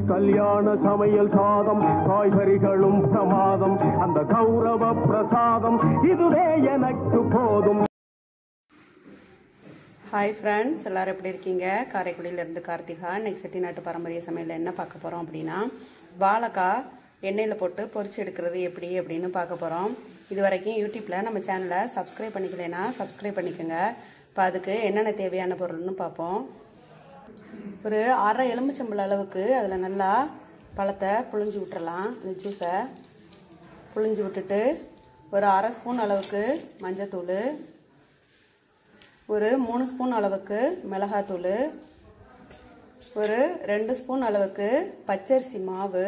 கல்யாண சமையல் சாதம் காய்கறிகளும் பிரமாதம் அந்த கௌரவ பிரசாதம் இதுவே எனக்கு போதும் ஹாய் ஃப்ரெண்ட்ஸ் எல்லாரும் எப்படி இருக்கீங்க காரைக்குடியிலேருந்து கார்த்திகா இன்னைக்கு செட்டிநாட்டு பாரம்பரிய சமையலில் என்ன பார்க்க போகிறோம் அப்படின்னா வாழைக்காய் எண்ணெயில் போட்டு பொரிச்சு எடுக்கிறது எப்படி அப்படின்னு பார்க்க போகிறோம் இது வரைக்கும் யூடியூப்பில் நம்ம சேனலை சப்ஸ்கிரைப் பண்ணிக்கலைன்னா சப்ஸ்கிரைப் பண்ணிக்கோங்க இப்போ அதுக்கு என்னென்ன தேவையான பொருள்னு பார்ப்போம் ஒரு அரை எலுமிச்சம்பழ அளவுக்கு அதில் நல்லா பழத்தை புழிஞ்சு விட்டுறலாம் இந்த ஜூஸை புழிஞ்சு விட்டுட்டு ஒரு அரை ஸ்பூன் அளவுக்கு மஞ்சத்தூள் ஒரு மூணு ஸ்பூன் அளவுக்கு மிளகாத்தூள் ஒரு ரெண்டு ஸ்பூன் அளவுக்கு பச்சரிசி மாவு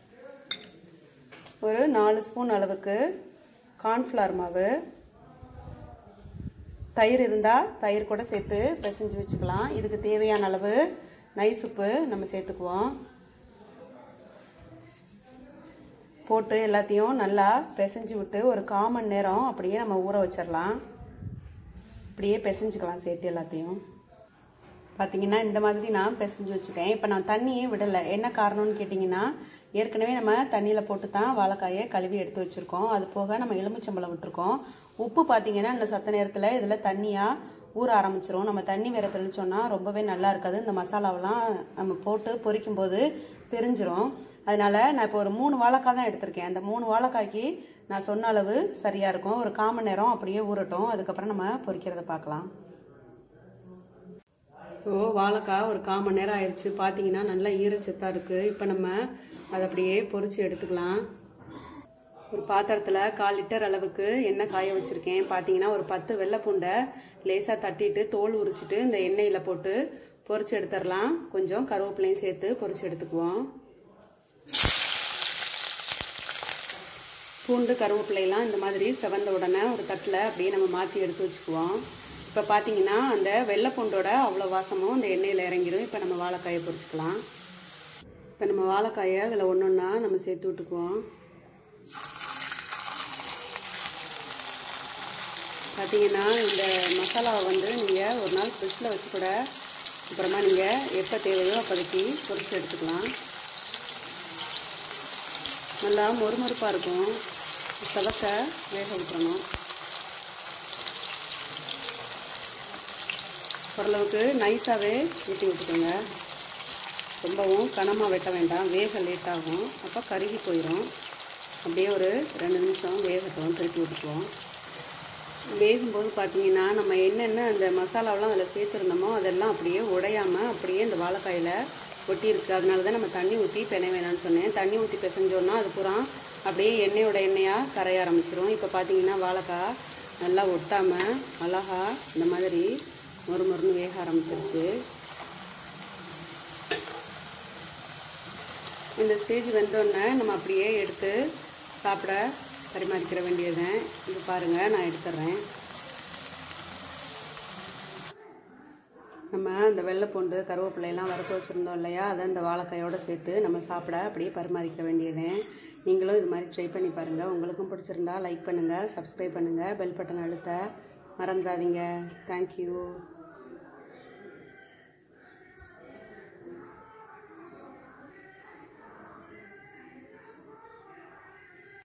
ஒரு நாலு ஸ்பூன் அளவுக்கு கார்ன்ஃப்ளவர் மாவு தயிர் இருந்தால் தயிர் கூட சேர்த்து பிசைஞ்சு வச்சுக்கலாம் இதுக்கு தேவையான அளவு நைஸ் உப்பு நம்ம சேர்த்துக்குவோம் போட்டு எல்லாத்தையும் நல்லா பிசைஞ்சு விட்டு ஒரு கால் மணி நேரம் அப்படியே நம்ம ஊற வச்சிடலாம் இப்படியே பிசைஞ்சுக்கலாம் சேர்த்து எல்லாத்தையும் பார்த்தீங்கன்னா இந்த மாதிரி நான் பிசைஞ்சு வச்சுட்டேன் இப்போ நான் தண்ணியே விடலை என்ன காரணம்னு கேட்டிங்கன்னா ஏற்கனவே நம்ம தண்ணியில் போட்டு தான் வாழைக்காயை கழுவி எடுத்து வச்சுருக்கோம் அது போக நம்ம எலுமிச்சம்பழம் விட்டுருக்கோம் உப்பு பார்த்தீங்கன்னா இந்த சத்த நேரத்தில் இதில் தண்ணியாக ஊற ஆரம்பிச்சிரும் நம்ம தண்ணி வேற தெளிச்சோன்னா ரொம்பவே நல்லா இருக்காது இந்த மசாலாவெல்லாம் நம்ம போட்டு பொரிக்கும் போது தெரிஞ்சிரும் அதனால நான் இப்போ ஒரு மூணு வாழைக்காய் தான் எடுத்திருக்கேன் அந்த மூணு வாழைக்காய்க்கு நான் சொன்ன அளவு சரியாக இருக்கும் ஒரு கால் மணி நேரம் அப்படியே ஊறட்டும் அதுக்கப்புறம் நம்ம பொரிக்கிறத பார்க்கலாம் ஓ வாழைக்காய் ஒரு கால் மணி நேரம் ஆயிடுச்சு பார்த்தீங்கன்னா நல்லா ஈரச்சத்தாக இருக்குது இப்போ நம்ம அதை அப்படியே பொரிச்சு எடுத்துக்கலாம் ஒரு பாத்திரத்தில் கால் லிட்டர் அளவுக்கு எண்ணெய் காய வச்சுருக்கேன் பார்த்தீங்கன்னா ஒரு பத்து வெள்ளை பூண்டை லேசாக தட்டிட்டு தோல் உரிச்சிட்டு இந்த எண்ணெயில் போட்டு பொரிச்சு எடுத்துடலாம் கொஞ்சம் கருவேப்பிலையும் சேர்த்து பொரிச்சு எடுத்துக்குவோம் பூண்டு கருவேப்பிலையெல்லாம் இந்த மாதிரி செவந்த உடனே ஒரு தட்டில் அப்படியே நம்ம மாற்றி எடுத்து வச்சுக்குவோம் இப்போ பார்த்தீங்கன்னா அந்த வெள்ளை பூண்டோட அவ்வளோ வாசமும் இந்த எண்ணெயில் இறங்கிடும் இப்போ நம்ம வாழைக்காயை பொரிச்சுக்கலாம் இப்போ நம்ம வாழைக்காயை அதில் ஒன்று ஒன்றா நம்ம சேர்த்து விட்டுக்குவோம் பார்த்தீங்கன்னா இந்த மசாலாவை வந்து நீங்கள் ஒரு நாள் ஃப்ரிட்ஜில் வச்சு கூட அப்புறமா நீங்கள் எப்போ தேவையோ அப்போதைக்கு பொரிச்சு எடுத்துக்கலாம் நல்லா மொறுமொறுப்பாக இருக்கும் செவக்க வேக விட்டுறணும் ஓரளவுக்கு நைஸாகவே வெட்டி விட்டுக்கோங்க ரொம்பவும் கனமாக வெட்ட வேண்டாம் வேக லேட் ஆகும் அப்போ கருகி போயிடும் அப்படியே ஒரு ரெண்டு நிமிஷம் வேகட்டும் திருப்பி விட்டுக்குவோம் வேகும்போது பார்த்தீங்கன்னா நம்ம என்னென்ன அந்த மசாலாவெலாம் அதில் சேர்த்துருந்தோமோ அதெல்லாம் அப்படியே உடையாமல் அப்படியே இந்த வாழைக்காயில் ஒட்டி இருக்குது அதனால தான் நம்ம தண்ணி ஊற்றி பெண வேணாம்னு சொன்னேன் தண்ணி ஊற்றி பிசைஞ்சோன்னா அது பூரா அப்படியே எண்ணெயோட எண்ணெயாக கரைய ஆரம்பிச்சிரும் இப்போ பார்த்தீங்கன்னா வாழைக்காய் நல்லா ஒட்டாமல் அழகா இந்த மாதிரி மொறு மொறுன்னு வேக ஆரம்பிச்சிருச்சு இந்த ஸ்டேஜ் வெந்தோடனே நம்ம அப்படியே எடுத்து சாப்பிட பரிமாறிக்கிற வேண்டியதுதான் இது பாருங்கள் நான் எடுத்துட்றேன் நம்ம இந்த வெள்ளைப்பூண்டு கருவேப்பிலையெல்லாம் வறுத்து வச்சுருந்தோம் இல்லையா அதை இந்த வாழைக்காயோடு சேர்த்து நம்ம சாப்பிட அப்படியே பரிமாறிக்க வேண்டியதேன் நீங்களும் இது மாதிரி ட்ரை பண்ணி பாருங்கள் உங்களுக்கும் பிடிச்சிருந்தா லைக் பண்ணுங்கள் சப்ஸ்கிரைப் பண்ணுங்கள் பெல் பட்டன் அழுத்த மறந்துடாதீங்க தேங்க்யூ